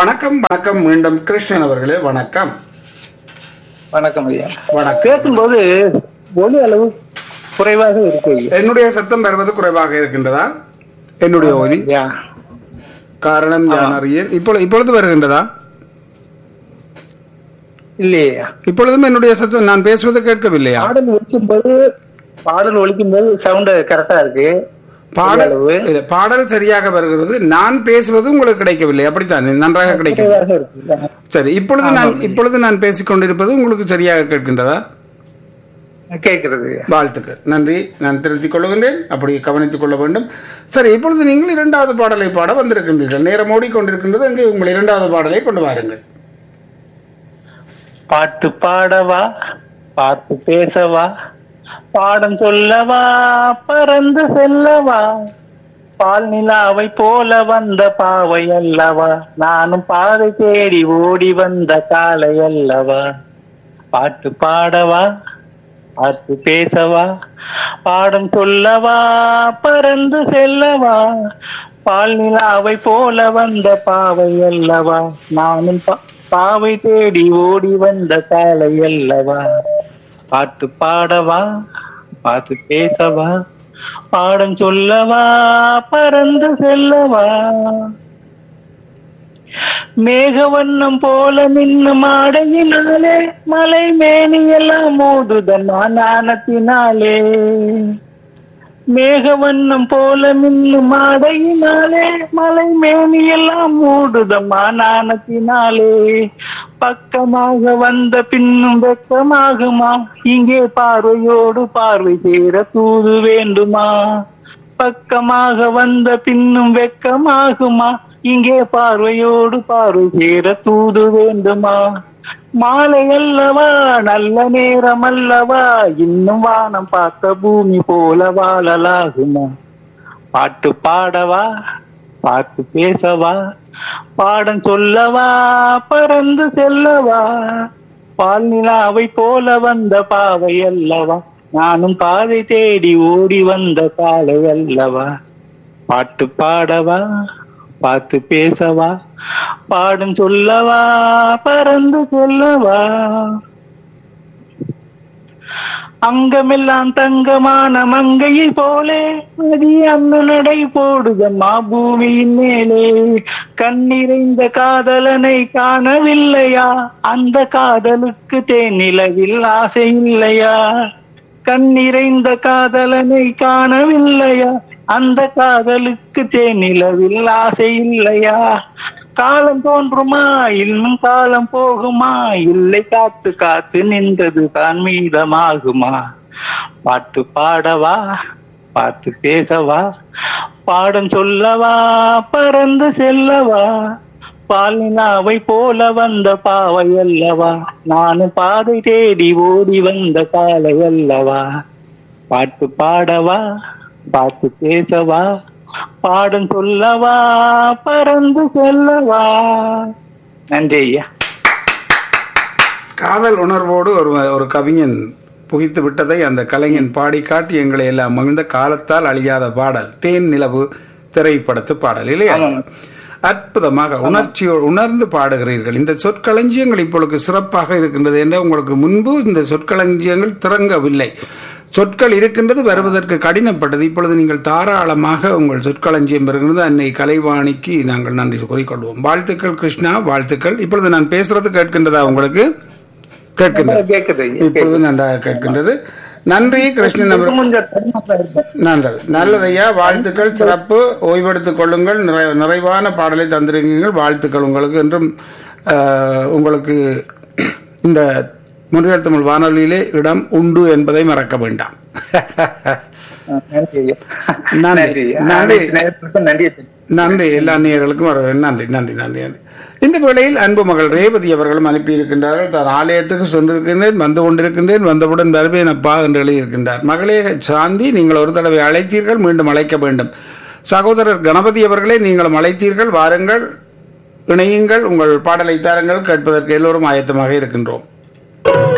வணக்கம் வணக்கம் மீண்டும் கிருஷ்ணன் அவர்களே வணக்கம் வணக்கம் ஐயா வணக்கம் பேசும்போது ஒலி அளவு குறைவாக இருக்கு ஐயா என்னுடைய சத்தம் வருவது குறைவாக இருக்கின்றதா என்னுடைய ஒலி ஐயா காரணம் யான் அறியேன் இப்பொழுது இப்பொழுது வருகின்றதா இல்லையா இப்பொழுதும் என்னுடைய சத்தம் நான் பேசுவது கேட்கவில்லையா பாடல் ஒழிக்கும் போது பாடல் ஒழிக்கும் போது சவுண்ட் கரெக்டா இருக்கு பாடல் அளவு. இல்ல, பாடல் சரியாக வருகிறது நான் பேசுவது உங்களுக்கு கிடைக்கவில்லை அப்படித்தான் நன்றாக கிடைக்கும் குறைவாக இருக்கு சரி இப்பொழுது நான் இப்பொழுது நான் பேசிக் கொண்டிருப்பது உங்களுக்கு சரியாக கேட்கின்றதா கேக்குறது ஐயா. வாழ்த்துக்கள் நன்றி நான் திருத்திக் கொள்கின்றேன் அப்படி கவனித்துக் கொள்ள வேண்டும் சரி இப்பொழுது நீங்கள் இரண்டாவது பாடலை பாட வந்திருக்கின்றீர்கள் நேரம் ஓடிக்கொண்டிருக்கின்றது அங்கே உங்கள் இரண்டாவது பாடலை கொண்டு வாருங்கள் பாட்டு பாடவா பார்த்து பேசவா பாடம் சொல்லவா பறந்து செல்லவா பால் நிலாவை போல வந்த பாவை அல்லவா நானும் பாதை தேடி ஓடி வந்த காலை அல்லவா பாட்டு பாடவா பார்த்து பேசவா பாடம் சொல்லவா பறந்து செல்லவா பால் நிலாவை போல வந்த பாவை அல்லவா நானும் பா- பாவை தேடி ஓடி வந்த காலை அல்லவா பாட்டு பாடவா பார்த்து பேசவா பாடம் சொல்லவா பறந்து செல்லவா மேகவண்ணம் போல மின்னும் ஆடையினாலே மலை மேனியெல்லாம் மோதுதம்மா நாணத்தினாலே மேகவண்ணம் போல மின்னும் ஆடையினாலே மலை மேனியெல்லாம் மூடுதம்மா நாணத்தினாலே பக்கமாக வந்த பின்னும் வெக்கமாகுமா இங்கே பார்வையோடு பார்வை சேர தூது வேண்டுமா பக்கமாக வந்த பின்னும் வெக்கமாகுமா இங்கே பார்வையோடு பார்வை சேர தூது வேண்டுமா மாலை அல்லவா நல்ல நேரம் அல்லவா இன்னும் வானம் பார்த்த பூமி போல வாழலாகுமா பாட்டு பாடவா பாட்டு பேசவா பாடம் சொல்லவா பறந்து செல்லவா பால் நிலாவை போல வந்த பாவை அல்லவா நானும் பாதை தேடி ஓடி வந்த காலை அல்லவா பாட்டு பாடவா பார்த்து பேசவா பாடும் சொல்லவா பறந்து சொல்லவா அங்கமெல்லாம் தங்கமான மங்கையை போலே மதி அந்த நடை போடுதம்மா பூமியின் மேலே கண்ணிறைந்த காதலனை காணவில்லையா அந்த காதலுக்கு தேனிலவில் ஆசை இல்லையா கண்ணிறைந்த காதலனை காணவில்லையா அந்த காதலுக்கு தேனிலவில் ஆசை இல்லையா காலம் தோன்றுமா இன்னும் காலம் போகுமா இல்லை காத்து காத்து நின்றது தான் மீதமாகுமா பாட்டு பாடவா பார்த்து பேசவா பாடம் சொல்லவா பறந்து செல்லவா பால் நிலாவை போல வந்த பாவை அல்லவா நானும் பாதை தேடி ஓடி வந்த காலை அல்லவா பாட்டு பாடவா பார்த்து பேசவா பாடம் சொல்லவா பறந்து செல்லவா நன்றி ஐயா காதல் உணர்வோடு ஒரு ஒரு கவிஞன் புகித்து விட்டதை அந்த கலைஞன் பாடி காட்டி எங்களை எல்லாம் மகிழ்ந்த காலத்தால் அழியாத பாடல் தேன் நிலவு திரைப்படத்து பாடல் இல்லையா அற்புதமாக உணர்ச்சியோடு உணர்ந்து பாடுகிறீர்கள் இந்த சொற்களஞ்சியங்கள் இப்பொழுது சிறப்பாக இருக்கின்றது என்ற உங்களுக்கு முன்பு இந்த சொற்களஞ்சியங்கள் திறங்கவில்லை சொற்கள் இருக்கின்றது வருவதற்கு கடினப்பட்டது இப்பொழுது நீங்கள் தாராளமாக உங்கள் சொற்களஞ்சியம் பெறுகிறது அன்னை கலைவாணிக்கு நாங்கள் நன்றி கூறிக்கொள்வோம் வாழ்த்துக்கள் கிருஷ்ணா வாழ்த்துக்கள் இப்பொழுது நான் பேசுறது கேட்கின்றதா உங்களுக்கு கேட்கின்றது கேக்குது ஐயா. இப்பொழுது நன்றாக கேட்கின்றது நன்றி கிருஷ்ணன் அவர் கொஞ்சம் தடுமாற்றமா இருக்கு. நல்லது நல்லதையா வாழ்த்துக்கள் சிறப்பு ஓய்வெடுத்துக் கொள்ளுங்கள் நிறை- நிறைவான பாடலை தந்திருக்கீங்கள் வாழ்த்துக்கள் உங்களுக்கு என்றும் ஆஹ், உங்களுக்கு இந்த முருகர் தமிழ் வானொலியிலே இடம் உண்டு என்பதை மறக்க வேண்டாம் நன்றி ஐயா. நன்றி. நன்றி ஐயா. நன்றி. அனைத்து நேயர்களுக்கும் நன்றி ஐயா. நன்றி எல்லா நேயர்களுக்கும் வர நன்றி நன்றி நன்றி நன்றி இந்த வேளையில் அன்பு மகள் ரேவதி அவர்களும் அனுப்பியிருக்கின்றார்கள் தான் ஆலயத்துக்கு சென்றிருக்கின்றேன் வந்து கொண்டிருக்கின்றேன் வந்தவுடன் வருவேன் அப்பா என்று எழுதியிருக்கின்றார் மகளே சாந்தி நீங்கள் ஒரு தடவை அழைத்தீர்கள் மீண்டும் அழைக்க வேண்டும் சகோதரர் கணபதி அவர்களே நீங்களும் அழைத்தீர்கள் வாருங்கள் இணையுங்கள் உங்கள் பாடலை தாருங்கள் கேட்பதற்கு எல்லோரும் ஆயத்தமாக இருக்கின்றோம்